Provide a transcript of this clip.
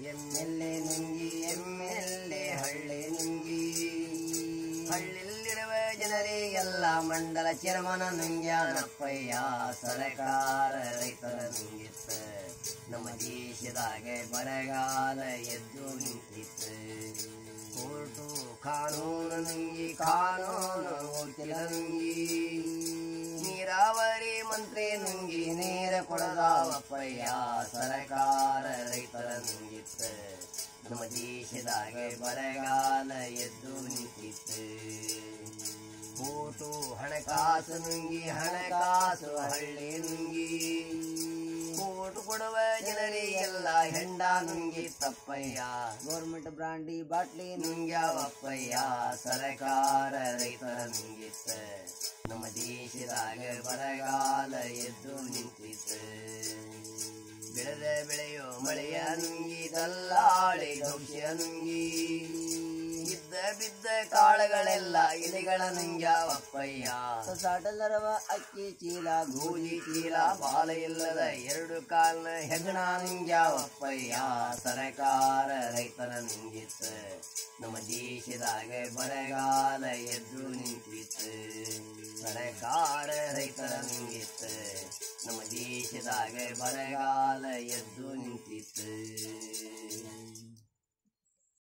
ಎಮ್ಮೆಲ್ಲೆ ನುಂಗಿ ಎಮ್ಮೆಲ್ಲೆ ಹಳ್ಳಿ ನುಂಗಿ ಹಳ್ಳಿಲಿರುವ ಜನರಿಗೆಲ್ಲ ಮಂಡಲ ಚರ್ಮನ ನುಂಗ್ಯಾನಪ್ಪಯ್ಯ ಸರಕಾರ ರೈತರ ನುಂಗಿತ್ತ ನಮ್ಮ ದೇಶದಾಗ ಬರಗಾಲ ಎದ್ದು ನಿಂತಿತ್ತು ಕೋರ್ಟು ಕಾನೂನು ನುಂಗಿ ಕಾನೂನು ವಕೀಲ ನುಂಗಿ ನೀರಾವರಿ ಮಂತ್ರಿ ನುಂಗಿ ನೀರ ಕೊಡದಾವಪ್ಪಯ್ಯ ಸರಕಾರ ರೈತರ ನುಂಗಿತ್ತ ನಮ್ಮ ದೇಶದಾಗ ಬರಗಾಲ ಎದ್ದು ನಿಂತಿತ್ತು ಕೋಟು ಹಣಕಾಸು ನುಂಗಿ ಹಣಕಾಸು ಹಳ್ಳಿ ನುಂಗಿ ಕೋಟು ಕೊಡುವ ಜನರಿಗೆಲ್ಲ ಹೆಂಡ ನುಂಗಿ ತಪ್ಪಯ್ಯ ಗೌರ್ಮೆಂಟ್ ಬ್ರಾಂಡಿ ಬಾಟ್ಲಿ ನುಂಗ್ಯಾವಪ್ಪಯ್ಯ ಸರಕಾರ ರೈತರ ನುಂಗಿತ್ತ ನಮ್ಮ ದೇಶದಾಗ ಬರಗಾಲ ಎದ್ದು ನಿಂತಿತ್ತು ಬೆಳೆದ ಬೆಳೆಯೋ ಮಳೆಯ ನುಂಗಿ ದಲ್ಲಾಳಿ ದೌಷ್ಯ ನುಂಗಿ ಇದ್ದ ಬಿದ್ದ ಕಾಳುಗಳೆಲ್ಲ ಇಲಿಗಳ ನುಂಗ್ಯಾವಪ್ಪಯ್ಯ ಸಾಟಲರವ ಅಕ್ಕಿ ಚೀಲ ಗೋಧಿ ಚೀಲ ಬಾಲ ಇಲ್ಲದ ಎರಡು ಕಾಲ್ನ ಹೆಗಣ ನುಂಗ್ಯಾವಪ್ಪಯ್ಯ ಸರಕಾರ ರೈತರ ನುಂಗಿತ್ತ ನಮ್ಮ ದೇಶದಾಗ ಬರಗಾಲ ಎದ್ದು ನಿಂತಿತ್ತು ಸರಕಾರ ರೈತರ ನುಂಗಿತ್ತು ನಮ್ಮ ದೇಶದಾಗ ಬರಗಾಲ ಎದ್ದು ನಿಂತಿತ್ತು